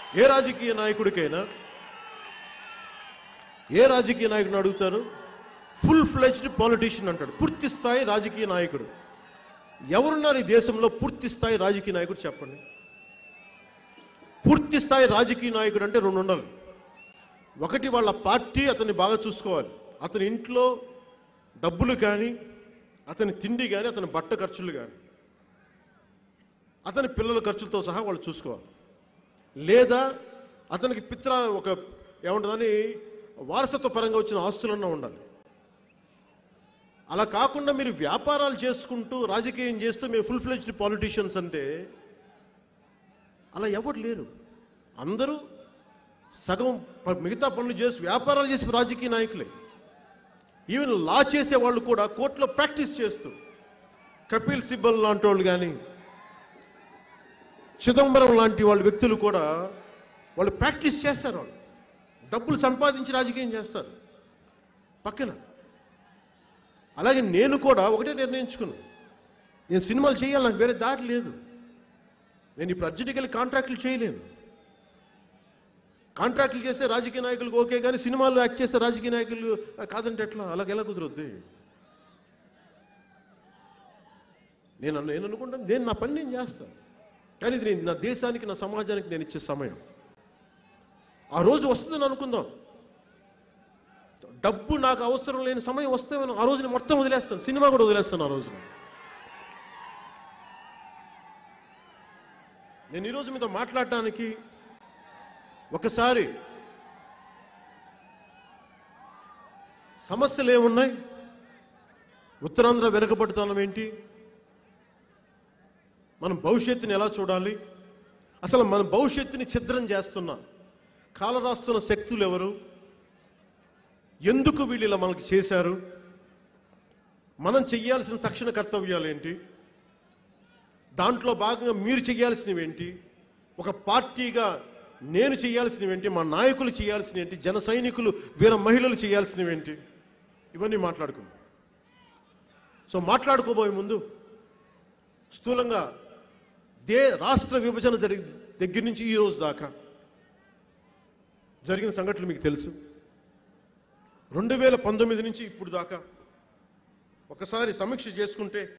ఏ రాజకీయ నాయకుడికైనా ఏ రాజకీయ నాయకుడిని అడుగుతారు ఫుల్ ఫ్లెజ్డ్ పాలిటీషియన్ అంటాడు పూర్తి స్థాయి రాజకీయ నాయకుడు ఎవరున్నారు ఈ దేశంలో పూర్తి స్థాయి రాజకీయ నాయకుడు చెప్పండి పూర్తి స్థాయి రాజకీయ నాయకుడు అంటే రెండు ఉండాలి ఒకటి వాళ్ళ పార్టీ అతన్ని బాగా చూసుకోవాలి అతని ఇంట్లో డబ్బులు కానీ అతని తిండి కానీ అతని బట్ట ఖర్చులు కానీ అతని పిల్లల ఖర్చులతో సహా వాళ్ళు చూసుకోవాలి లేదా అతనికి పిత్ర ఒక ఏముంటుందని వారసత్వ పరంగా వచ్చిన ఆస్తులన్నా ఉండాలి అలా కాకుండా మీరు వ్యాపారాలు చేసుకుంటూ రాజకీయం చేస్తూ మీరు ఫుల్ ఫ్లెజ్డ్ పాలిటీషియన్స్ అంటే అలా ఎవరు లేరు అందరూ సగం ప- మిగతా పనులు చేసి వ్యాపారాలు చేసి రాజకీయ నాయకులే ఈవెన్ లా చేసే వాళ్ళు కూడా కోర్టులో ప్రాక్టీస్ చేస్తూ కపిల్ సిబ్బల్ లాంటి వాళ్ళు కానీ చిదంబరం లాంటి వాళ్ళ వ్యక్తులు కూడా వాళ్ళు ప్రాక్టీస్ చేస్తారు వాళ్ళు డబ్బులు సంపాదించి రాజకీయం చేస్తారు పక్కన అలాగే నేను కూడా ఒకటే నిర్ణయించుకున్నాను నేను సినిమాలు చేయాలి నాకు వేరే దారి లేదు నేను ఇప్పుడు అర్జెంట్కి వెళ్ళి కాంట్రాక్టులు చేయలేను కాంట్రాక్టులు చేస్తే రాజకీయ నాయకులకు ఓకే కానీ సినిమాలు యాక్ట్ చేస్తే రాజకీయ నాయకులు "ఆ, కాదంటే ఎట్లా అలాగ ఎలా కుదురుద్ది నేను నేను అనుకుంటాను నేను నా పని నేను చేస్తాను కానీ ఇది నేను నా దేశానికి నా సమాజానికి నేను ఇచ్చే సమయం ఆ రోజు వస్తుందని అనుకుందాం డబ్బు నాకు అవసరం లేని సమయం వస్తే నేను ఆ రోజు నేను మొత్తం వదిలేస్తాను సినిమా కూడా వదిలేస్తాను ఆ రోజు నేను ఈరోజు మీతో మాట్లాడటానికి ఒకసారి సమస్యలు ఏమున్నాయి ఉత్తరాంధ్ర వెనుకబడుతనం ఏంటి మనం భవిష్యత్తుని ఎలా చూడాలి అసలు మన భవిష్యత్తుని ఛిద్రం చేస్తున్న కాలరాస్తున్న శక్తులు ఎవరు ఎందుకు వీళ్ళు ఇలా మనకి చేశారు మనం చెయ్యాల్సిన తక్షణ కర్తవ్యాలు ఏంటి దాంట్లో భాగంగా మీరు చేయాల్సినవి ఏంటి ఒక పార్టీగా నేను చేయాల్సినవి ఏంటి మా నాయకులు చేయాల్సినవి ఏంటి జన సైనికులు వీర మహిళలు చేయాల్సినవి ఏంటి ఇవన్నీ మాట్లాడుకుందాం సో మాట్లాడుకోబోయే ముందు స్థూలంగా దే రాష్ట్ర విభజన జరిగి దగ్గర నుంచి ఈ రోజు దాకా జరిగిన సంఘటనలు మీకు తెలుసు రెండు వేల పంతొమ్మిది నుంచి ఇప్పుడు దాకా ఒకసారి సమీక్ష చేసుకుంటే